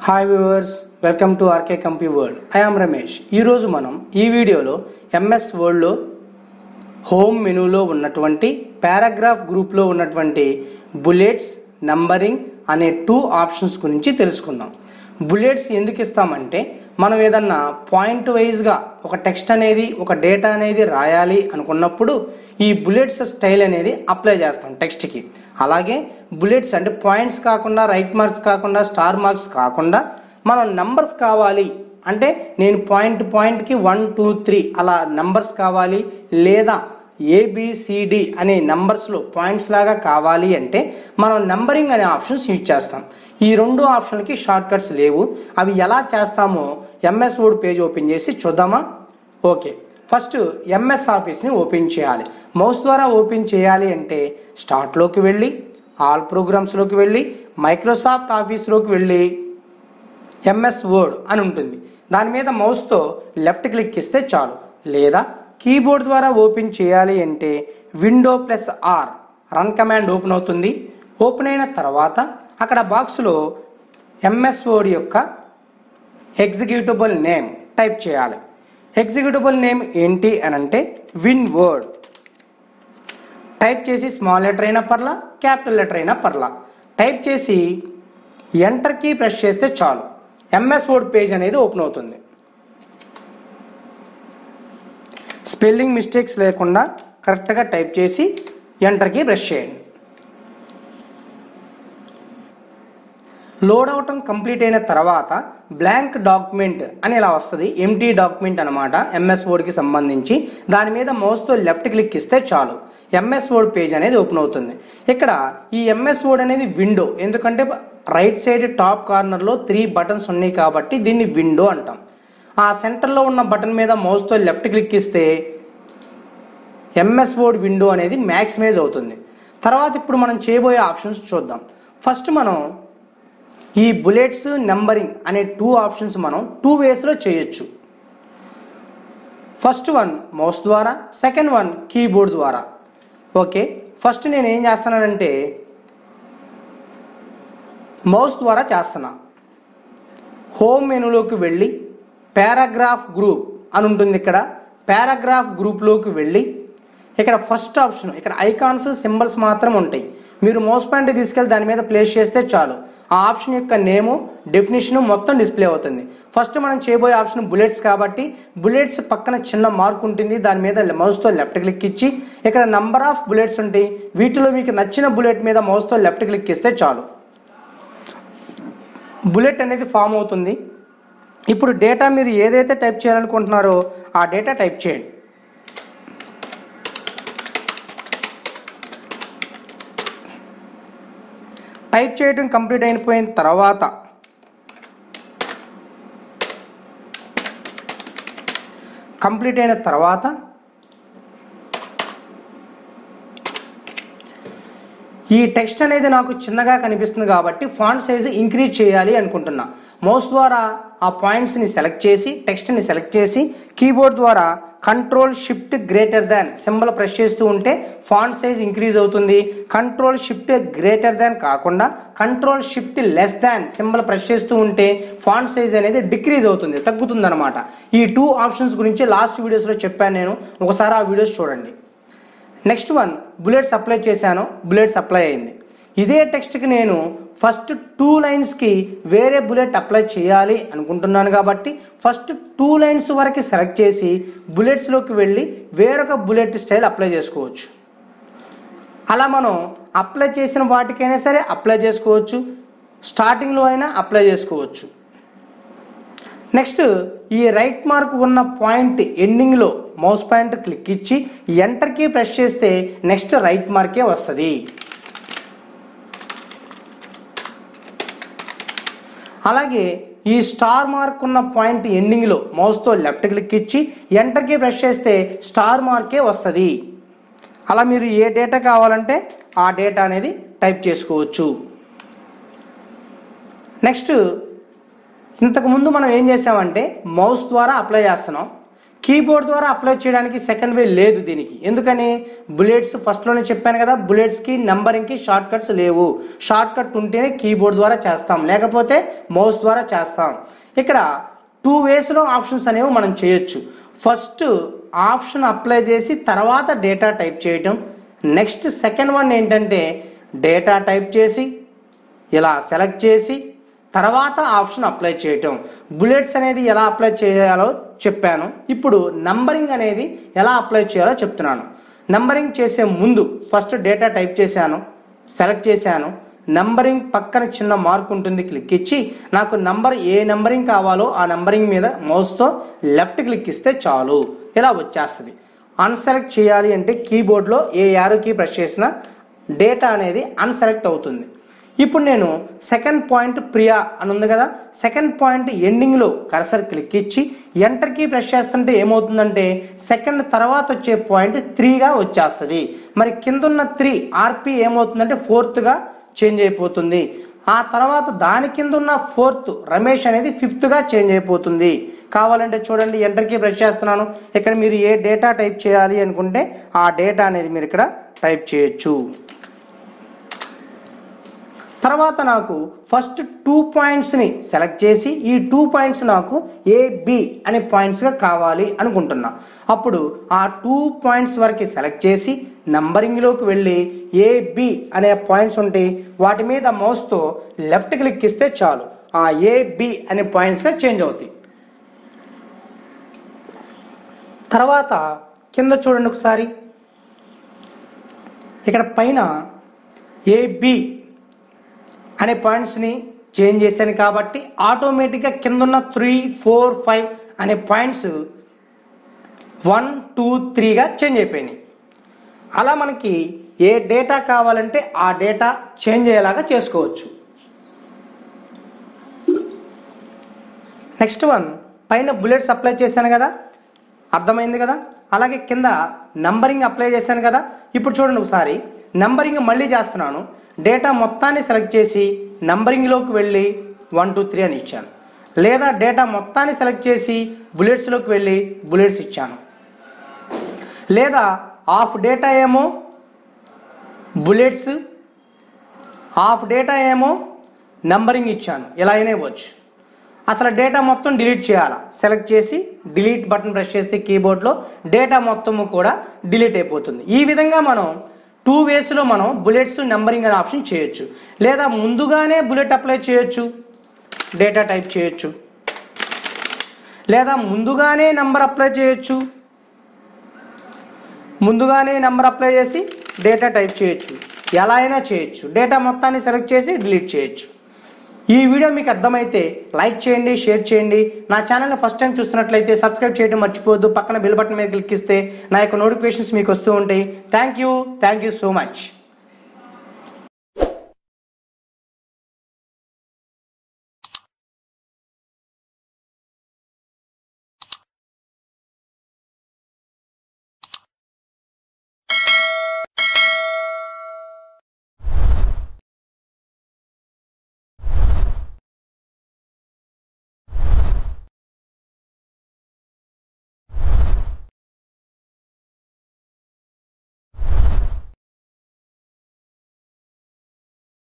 hi viewers welcome to RK comp world I am Ramesh ఈరోజు మనం ఈ వీడియోలో ఎంఎస్ వర్డ్లో హోమ్ మెనూలో ఉన్నటువంటి పారాగ్రాఫ్ గ్రూప్లో ఉన్నటువంటి బుల్లెట్స్ నంబరింగ్ అనే టూ ఆప్షన్స్ గురించి తెలుసుకుందాం బుల్లెట్స్ ఎందుకు ఇస్తామంటే మనం ఏదన్నా పాయింట్ వైజ్గా ఒక టెక్స్ట్ అనేది ఒక డేటా అనేది రాయాలి అనుకున్నప్పుడు ఈ బుల్లెట్స్ స్టైల్ అనేది అప్లై చేస్తాం టెక్స్ట్కి అలాగే బుల్లెట్స్ అంటే పాయింట్స్ కాకుండా రైట్ మార్క్స్ కాకుండా స్టార్ మార్క్స్ కాకుండా మనం నంబర్స్ కావాలి అంటే నేను పాయింట్ పాయింట్కి వన్ టూ త్రీ అలా నంబర్స్ కావాలి లేదా ఏబిసిడి అనే నంబర్స్లో పాయింట్స్ లాగా కావాలి అంటే మనం నంబరింగ్ అనే ఆప్షన్స్ యూజ్ చేస్తాం ఈ రెండు ఆప్షన్లకి షార్ట్ కట్స్ లేవు అవి ఎలా చేస్తామో ఎంఎస్ వర్డ్ పేజ్ ఓపెన్ చేసి చూద్దామా ఓకే ఫస్ట్ ఎంఎస్ ఆఫీస్ని ఓపెన్ చేయాలి మౌస్ ద్వారా ఓపెన్ చేయాలి అంటే స్టార్ట్లోకి వెళ్ళి ఆల్ ప్రోగ్రామ్స్లోకి వెళ్ళి మైక్రోసాఫ్ట్ ఆఫీస్లోకి వెళ్ళి ఎంఎస్ వర్డ్ అని ఉంటుంది దాని మీద మౌస్తో లెఫ్ట్ క్లిక్ ఇస్తే చాలు లేదా కీబోర్డ్ ద్వారా ఓపెన్ చేయాలి అంటే window plus R run command open అవుతుంది ఓపెన్ అయిన తర్వాత అక్కడ బాక్స్లో ఎంఎస్ వర్డ్ యొక్క ఎగ్జిక్యూటబుల్ నేమ్ టైప్ చేయాలి ఎగ్జిక్యూటబుల్ నేమ్ ఏంటి అని అంటే విన్ వర్డ్ టైప్ చేసి స్మాల్ లెటర్ అయినా పర్లా క్యాపిటల్ లెటర్ అయినా పర్లా టైప్ చేసి ఎంటర్ కీ ప్రెస్ చేస్తే చాలు ఎంఎస్ వర్డ్ పేజ్ అనేది ఓపెన్ అవుతుంది స్పెల్లింగ్ మిస్టేక్స్ లేకుండా కరెక్ట్గా టైప్ చేసి ఎంటర్ కీ ప్రెస్ చేయండి లోడ్ అవటం కంప్లీట్ అయిన తర్వాత బ్లాంక్ డాక్యుమెంట్ అని ఇలా వస్తుంది ఎంటీ డాక్యుమెంట్ అనమాట ఎంఎస్ వర్డ్కి సంబంధించి దాని మీద మౌస్తో లెఫ్ట్ క్లిక్ ఇస్తే చాలు ఎంఎస్ వర్డ్ పేజ్ అనేది ఓపెన్ అవుతుంది ఇక్కడ ఈ ఎంఎస్ వర్డ్ అనేది విండో ఎందుకంటే రైట్ సైడ్ టాప్ కార్నర్లో త్రీ బటన్స్ ఉన్నాయి కాబట్టి దీన్ని విండో అంటాం ఆ సెంటర్లో ఉన్న బటన్ మీద మౌస్తో లెఫ్ట్ క్లిక్ ఇస్తే ఎంఎస్ వర్డ్ విండో అనేది మ్యాక్సిమైజ్ అవుతుంది తర్వాత ఇప్పుడు మనం చేయబోయే ఆప్షన్స్ చూద్దాం ఫస్ట్ మనం ఈ బుల్లెట్స్ నెంబరింగ్ అనే టూ ఆప్షన్స్ మనం టూ వేస్లో చేయొచ్చు ఫస్ట్ వన్ మౌస్ ద్వారా సెకండ్ వన్ కీబోర్డ్ ద్వారా ఓకే ఫస్ట్ నేను ఏం చేస్తున్నానంటే మౌస్ ద్వారా చేస్తున్నా హోమ్ మెనూలోకి వెళ్ళి పారాగ్రాఫ్ గ్రూప్ అని ఉంటుంది ఇక్కడ పారాగ్రాఫ్ గ్రూప్లోకి వెళ్ళి ఇక్కడ ఫస్ట్ ఆప్షన్ ఇక్కడ ఐకాన్స్ సింబల్స్ మాత్రం ఉంటాయి మీరు మౌస్ పాయింట్ తీసుకెళ్ళి దాని మీద ప్లేస్ చేస్తే చాలు ఆ ఆప్షన్ యొక్క నేము డెఫినేషన్ మొత్తం డిస్ప్లే అవుతుంది ఫస్ట్ మనం చేయబోయే ఆప్షన్ బుల్లెట్స్ కాబట్టి బుల్లెట్స్ పక్కన చిన్న మార్క్ ఉంటుంది దాని మీద మౌస్తో లెఫ్ట్ క్లిక్ ఇచ్చి ఇక్కడ నంబర్ ఆఫ్ బుల్లెట్స్ ఉంటాయి వీటిలో మీకు నచ్చిన బుల్లెట్ మీద మౌస్తో లెఫ్ట్ క్లిక్ ఇస్తే చాలు బుల్లెట్ అనేది ఫామ్ అవుతుంది ఇప్పుడు డేటా మీరు ఏదైతే టైప్ చేయాలనుకుంటున్నారో ఆ డేటా టైప్ చేయండి టైప్ చేయడం కంప్లీట్ అయిపోయిన తర్వాత కంప్లీట్ అయిన తర్వాత ఈ టెక్స్ట్ అనేది నాకు చిన్నగా కనిపిస్తుంది కాబట్టి ఫాంట్ సైజ్ ఇంక్రీజ్ చేయాలి అనుకుంటున్నా మౌస్ ద్వారా ఆ పాయింట్స్ని సెలెక్ట్ చేసి టెక్స్ట్ని సెలెక్ట్ చేసి కీబోర్డ్ ద్వారా control shift greater than symbol press చేస్తూ ఉంటే ఫాంట్ సైజ్ ఇంక్రీజ్ అవుతుంది కంట్రోల్ షిఫ్ట్ గ్రేటర్ దాన్ కాకుండా control shift less than symbol press చేస్తూ ఉంటే ఫాంట్ సైజ్ అనేది డిక్రీజ్ అవుతుంది తగ్గుతుంది అనమాట ఈ టూ ఆప్షన్స్ గురించి లాస్ట్ వీడియోస్లో చెప్పాను నేను ఒకసారి ఆ వీడియోస్ చూడండి నెక్స్ట్ వన్ బుల్లెట్స్ అప్లై చేశాను బుల్లెట్స్ అప్లై అయింది ఇదే టెక్స్ట్కి నేను ఫస్ట్ టూ లైన్స్కి వేరే బుల్లెట్ అప్లై చేయాలి అనుకుంటున్నాను కాబట్టి ఫస్ట్ టూ లైన్స్ వరకు సెలెక్ట్ చేసి బుల్లెట్స్లోకి వెళ్ళి వేరొక బుల్లెట్ స్టైల్ అప్లై చేసుకోవచ్చు అలా మనం అప్లై చేసిన వాటికైనా సరే అప్లై చేసుకోవచ్చు స్టార్టింగ్లో అయినా అప్లై చేసుకోవచ్చు నెక్స్ట్ ఈ రైట్ మార్క్ ఉన్న పాయింట్ ఎండింగ్లో మౌస్ పాయింట్ క్లిక్ ఇచ్చి ఎంటర్కి ప్రెస్ చేస్తే నెక్స్ట్ రైట్ మార్కే వస్తుంది అలాగే ఈ స్టార్ మార్క్ ఉన్న పాయింట్ ఎండింగ్లో మౌస్తో లెఫ్ట్ క్లిక్ ఇచ్చి ఎంటర్కి ప్రెస్ చేస్తే స్టార్ మార్కే వస్తుంది అలా మీరు ఏ డేటా కావాలంటే ఆ డేటా అనేది టైప్ చేసుకోవచ్చు నెక్స్ట్ ఇంతకుముందు మనం ఏం చేసామంటే మౌస్ ద్వారా అప్లై చేస్తున్నాం కీబోర్డ్ ద్వారా అప్లై చేయడానికి సెకండ్ వే లేదు దీనికి ఎందుకని బుల్లెట్స్ ఫస్ట్లోనే చెప్పాను కదా బుల్లెట్స్కి నంబరింగ్కి షార్ట్ కట్స్ లేవు షార్ట్ కట్ ఉంటేనే కీబోర్డ్ ద్వారా చేస్తాం లేకపోతే మౌస్ ద్వారా చేస్తాం ఇక్కడ టూ వేస్లో ఆప్షన్స్ అనేవి మనం చేయొచ్చు ఫస్ట్ ఆప్షన్ అప్లై చేసి తర్వాత డేటా టైప్ చేయటం నెక్స్ట్ సెకండ్ వన్ ఏంటంటే డేటా టైప్ చేసి ఇలా సెలెక్ట్ చేసి తర్వాత ఆప్షన్ అప్లై చేయటం బుల్లెట్స్ అనేది ఎలా అప్లై చేయాలో చెప్పాను ఇప్పుడు నంబరింగ్ అనేది ఎలా అప్లై చేయాలో చెప్తున్నాను నంబరింగ్ చేసే ముందు ఫస్ట్ డేటా టైప్ చేశాను సెలెక్ట్ చేశాను నంబరింగ్ పక్కన చిన్న మార్క్ ఉంటుంది క్లిక్ ఇచ్చి నాకు నంబర్ ఏ నంబరింగ్ కావాలో ఆ నంబరింగ్ మీద మౌస్తో లెఫ్ట్ క్లిక్ ఇస్తే చాలు ఇలా వచ్చేస్తుంది అన్సెలెక్ట్ చేయాలి అంటే కీబోర్డ్లో ఏ యారో కీ ప్రెస్ చేసినా డేటా అనేది అన్సెలెక్ట్ అవుతుంది ఇప్పుడు నేను సెకండ్ పాయింట్ ప్రియా అని ఉంది కదా సెకండ్ పాయింట్ ఎండింగ్లో కర్సర్ క్లిక్ ఇచ్చి ఎంటర్ కీ ప్రెస్ చేస్తుంటే ఏమవుతుందంటే సెకండ్ తర్వాత వచ్చే పాయింట్ త్రీగా వచ్చేస్తుంది మరి కిందున్న త్రీ ఆర్పి ఏమవుతుందంటే ఫోర్త్గా చేంజ్ అయిపోతుంది ఆ తర్వాత దాని కింద ఉన్న ఫోర్త్ రమేష్ అనేది ఫిఫ్త్గా చేంజ్ అయిపోతుంది కావాలంటే చూడండి ఎంటర్ కీ ప్రెస్ చేస్తున్నాను ఇక్కడ మీరు ఏ డేటా టైప్ చేయాలి అనుకుంటే ఆ డేటా అనేది మీరు ఇక్కడ టైప్ చేయొచ్చు తర్వాత నాకు ఫస్ట్ టూ పాయింట్స్ని సెలెక్ట్ చేసి ఈ టూ పాయింట్స్ నాకు ఏ బి అనే పాయింట్స్గా కావాలి అనుకుంటున్నా అప్పుడు ఆ టూ పాయింట్స్ వరకు సెలెక్ట్ చేసి నంబరింగ్లోకి వెళ్ళి ఏ బి అనే పాయింట్స్ ఉంటాయి వాటి మీద మౌస్తో లెఫ్ట్ క్లిక్ ఇస్తే చాలు ఆ ఏ బి అనే పాయింట్స్గా చేంజ్ అవుతాయి తర్వాత కింద చూడండి ఒకసారి ఇక్కడ పైన ఏబి అనే పాయింట్స్ని చేంజ్ చేశాను కాబట్టి ఆటోమేటిక్గా కింద ఉన్న త్రీ ఫోర్ ఫైవ్ అనే పాయింట్స్ వన్ టూ త్రీగా చేంజ్ అయిపోయినాయి అలా మనకి ఏ డేటా కావాలంటే ఆ డేటా చేంజ్ అయ్యేలాగా చేసుకోవచ్చు నెక్స్ట్ వన్ పైన బుల్లెట్స్ అప్లై చేశాను కదా అర్థమైంది కదా అలాగే కింద నంబరింగ్ అప్లై చేశాను కదా ఇప్పుడు చూడండి ఒకసారి నంబరింగ్ మళ్ళీ చేస్తున్నాను డేటా మొత్తాన్ని సెలెక్ట్ చేసి నంబరింగ్లోకి వెళ్ళి వన్ టూ త్రీ అని ఇచ్చాను లేదా డేటా మొత్తాన్ని సెలెక్ట్ చేసి బుల్లెట్స్లోకి వెళ్ళి బుల్లెట్స్ ఇచ్చాను లేదా హాఫ్ డేటా ఏమో బుల్లెట్స్ హాఫ్ డేటా ఏమో నంబరింగ్ ఇచ్చాను ఇలా అయినా ఇవ్వచ్చు అసలు డేటా మొత్తం డిలీట్ చేయాలా సెలెక్ట్ చేసి డిలీట్ బటన్ ప్రెస్ చేస్తే కీబోర్డ్లో డేటా మొత్తము కూడా డిలీట్ అయిపోతుంది ఈ విధంగా మనం టూ వేస్లో మనం బుల్లెట్స్ నెంబరింగ్ అనే ఆప్షన్ చేయొచ్చు లేదా ముందుగానే బుల్లెట్ అప్లై చేయొచ్చు డేటా టైప్ చేయొచ్చు లేదా ముందుగానే నంబర్ అప్లై చేయొచ్చు ముందుగానే నెంబర్ అప్లై చేసి డేటా టైప్ చేయొచ్చు ఎలా అయినా చేయొచ్చు డేటా మొత్తాన్ని సెలెక్ట్ చేసి డిలీట్ చేయొచ్చు ఈ వీడియో మీకు అర్థమైతే లైక్ చేయండి షేర్ చేయండి నా ఛానల్ని ఫస్ట్ టైం చూస్తున్నట్లయితే సబ్స్క్రైబ్ చేయడం మర్చిపోవద్దు పక్కన బెల్ బటన్ మీద క్లిక్ ఇస్తే నా యొక్క నోటిఫికేషన్స్ మీకు వస్తూ ఉంటాయి thank you thank you so much